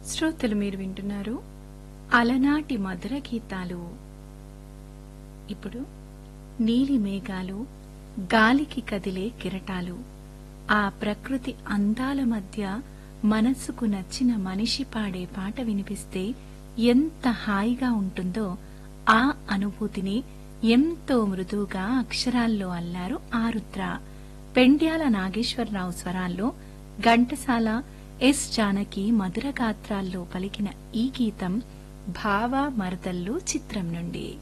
శ్రోతలు మీరు వింటున్నారు అలనాటి మధుర గీతాలు ఇప్పుడు నీలి మేఘాలు గాలికి కదిలే కిరటాలు ఆ ప్రకృతి అందాల మధ్య మనస్సుకు నచ్చిన మనిషి పాడే పాట వినిపిస్తే ఎంత హాయిగా ఉంటుందో ఆ అనుభూతిని ఎంతో మృదువుగా అక్షరాల్లో అల్లారు ఆరుద్ర పెండ్యాల నాగేశ్వరరావు స్వరాల్లో ఘంటసాల ఎస్ జానకి మధుర గాత్రాల్లో పలికిన ఈ గీతం భావ మరదల్లు చిత్రం నుండి